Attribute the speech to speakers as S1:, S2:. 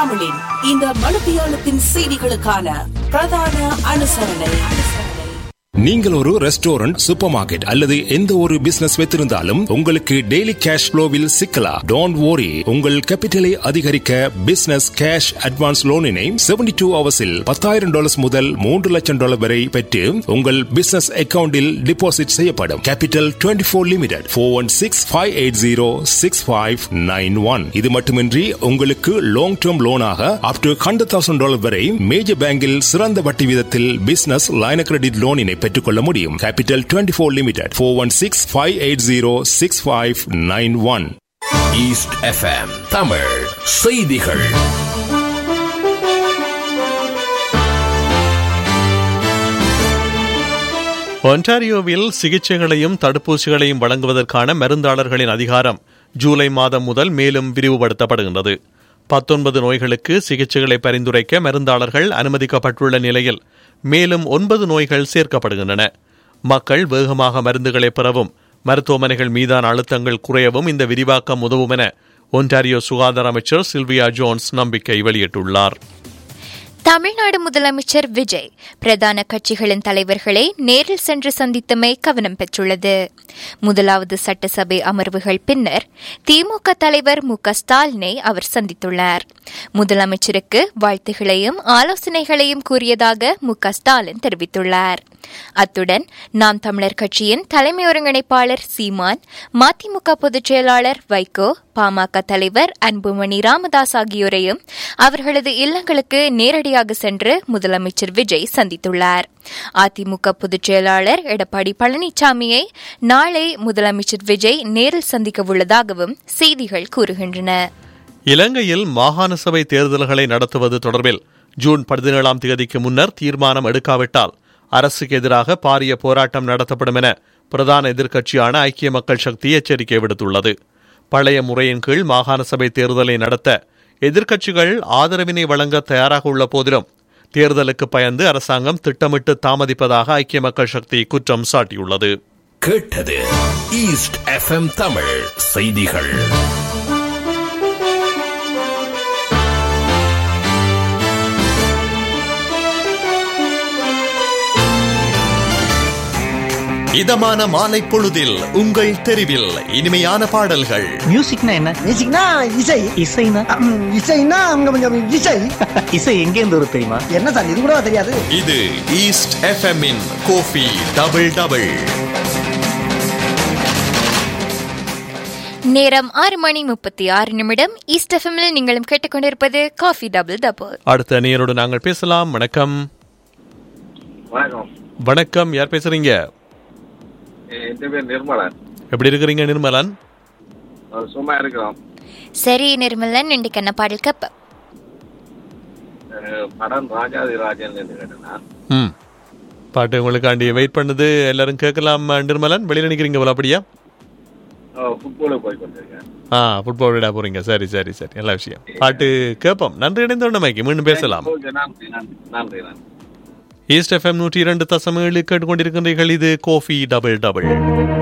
S1: தமிழின் இந்த மனுப்பியாளத்தின் செய்திகளுக்கான பிரதான அனுசரணை
S2: நீங்கள் ஒரு ரெஸ்டாரண்ட் சூப்பர் மார்க்கெட் அல்லது எந்த ஒரு பிசினஸ் வைத்திருந்தாலும் உங்களுக்கு டெய்லி கேஷ் ஃப்ளோவில் சிக்கலாம் டோன்ட் worry உங்கள் கேபிட்டலை அதிகரிக்க பிசினஸ் கேஷ் அட்வான்ஸ் லோனினை 72 டூ ஹவர்ஸில் பத்தாயிரம் டாலர்ஸ் முதல் மூன்று லட்சம் டாலர் வரை பெற்று உங்கள் பிசினஸ் அக்கவுண்டில் டிபாசிட் செய்யப்படும் capital 24 four limited four one six five eight zero six five nine one இது மட்டுமின்றி உங்களுக்கு லாங் டேர்ம் லோனாக up to hundred thousand dollar வரை மேஜர் பேங்கில் சிறந்த வட்டி வீதத்தில் பிசினஸ் லைன கிரெடிட் லோனினை பெற்றுக்கொள்ள முடியும் capital 24 four limited four one six five eight zero six five nine one
S3: east FM Tamil செய்திகள்
S4: ஒன்டாரியோவில் சிகிச்சைகளையும் தடுப்பூசிகளையும் வழங்குவதற்கான மருந்தாளர்களின் அதிகாரம் ஜூலை மாதம் முதல் மேலும் விரிவுபடுத்தப்படுகின்றது பத்தொன்பது நோய்களுக்கு சிகிச்சைகளை பரிந்துரைக்க மருந்தாளர்கள் அனுமதிக்கப்பட்டுள்ள நிலையில் மேலும் ஒன்பது நோய்கள் சேர்க்கப்படுகின்றன மக்கள் வேகமாக மருந்துகளை பெறவும் மருத்துவமனைகள் மீதான அழுத்தங்கள் குறையவும் இந்த விரிவாக்கம் உதவும் என ஒன்டாரியோ சுகாதார அமைச்சர் சில்வியா ஜோன்ஸ் நம்பிக்கை வெளியிட்டுள்ளார்
S5: தமிழ்நாடு முதலமைச்சர் விஜய் பிரதான கட்சிகளின் தலைவர்களை நேரில் சென்று சந்தித்தமை கவனம் பெற்றுள்ளது முதலாவது சட்டசபை அமர்வுகள் பின்னர் திமுக தலைவர் மு க ஸ்டாலினை அவர் சந்தித்துள்ளார் முதலமைச்சருக்கு வாழ்த்துகளையும் ஆலோசனைகளையும் கூறியதாக மு க ஸ்டாலின் தெரிவித்துள்ளார் அத்துடன் நாம் தமிழர் கட்சியின் தலைமை ஒருங்கிணைப்பாளர் சீமான் மதிமுக பொதுச் செயலாளர் வைகோ பாமக தலைவர் அன்புமணி ராமதாஸ் ஆகியோரையும் அவர்களது இல்லங்களுக்கு நேரடியாக சென்று முதலமைச்சர் விஜய் சந்தித்துள்ளார் அதிமுக பொதுச் செயலாளர் எடப்பாடி பழனிசாமியை நாளை முதலமைச்சர் விஜய் நேரில் சந்திக்க உள்ளதாகவும் செய்திகள் கூறுகின்றன
S4: இலங்கையில் மாகாண சபை தேர்தல்களை நடத்துவது தொடர்பில் ஜூன் பதினேழாம் தேதிக்கு முன்னர் தீர்மானம் எடுக்காவிட்டால் அரசுக்கு எதிராக பாரிய போராட்டம் நடத்தப்படும் என பிரதான எதிர்க்கட்சியான ஐக்கிய மக்கள் சக்தி எச்சரிக்கை விடுத்துள்ளது பழைய முறையின் கீழ் மாகாண சபை தேர்தலை நடத்த எதிர்க்கட்சிகள் ஆதரவினை வழங்க தயாராக உள்ள போதிலும் தேர்தலுக்கு பயந்து அரசாங்கம் திட்டமிட்டு தாமதிப்பதாக ஐக்கிய மக்கள் சக்தி குற்றம் சாட்டியுள்ளது
S3: கேட்டது ஈஸ்ட் எஃப்எம் தமிழ் செய்திகள்
S4: இதமான மாலை பொழுதில் உங்கள் தெருவில் இனிமையான பாடல்கள்
S6: மியூசிக்னா என்ன
S7: மியூசிக்னா இசை
S6: இசைனா
S7: ம், இசைன்னா அங்க கொஞ்சம் இசை
S6: இசை எங்க இருந்து வரும் தெரியுமா
S7: என்ன சார் இது கூட தெரியாது
S4: இது ஈஸ்ட் எஃப்எம் இன் கோஃபி டபுள் டபுள்
S5: நேரம் ஆறு மணி முப்பத்தி ஆறு நிமிடம் ஈஸ்ட் எஃப்எம்மில் நீங்களும் கேட்டுக்கொண்டிருப்பது காஃபி டபுள் டபுள்
S4: அடுத்த நேரோடு நாங்கள் பேசலாம் வணக்கம்
S8: வணக்கம்
S4: வணக்கம் யார் பேசுறீங்க
S8: என் பேர் நிர்மலன்
S4: எப்படி இருக்கிறீங்க நிர்மலன்
S8: அஹ் சும்மா இருக்கிறோம்
S5: சரி நிர்மலன் இன்றைக்கு என்ன பாடல் கப்ப
S8: அஹ் படம் ராஜாதி ராஜன் என்று கேட்டேன்
S4: ம் பாட்டு உங்களுக்காண்டி வெயிட் பண்ணுது எல்லாரும் கேட்கலாம் நிர்மலன் வெளியில நிக்கிறீங்க போல அப்படியா
S8: ஃபுட்பாலுக்கு போய் கொண்டிருக்கேன்
S4: ஆ ஃபுட்பால் விட போறீங்க சரி சரி சரி நல்ல விஷயம் பாட்டு கேட்போம் நன்றி இணைந்த உடமைக்கு மீண்டும் பேசலாம்
S8: ஓகே நன்றி நன்றி நன்றி நன்றி
S4: ஈஸ்ட் எஃப்எம் நூற்றி இரண்டு தசம் ஏழு கேட்டுக்கொண்டிருக்கின்றீர்கள் இது கோஃபி டபுள் டபுள்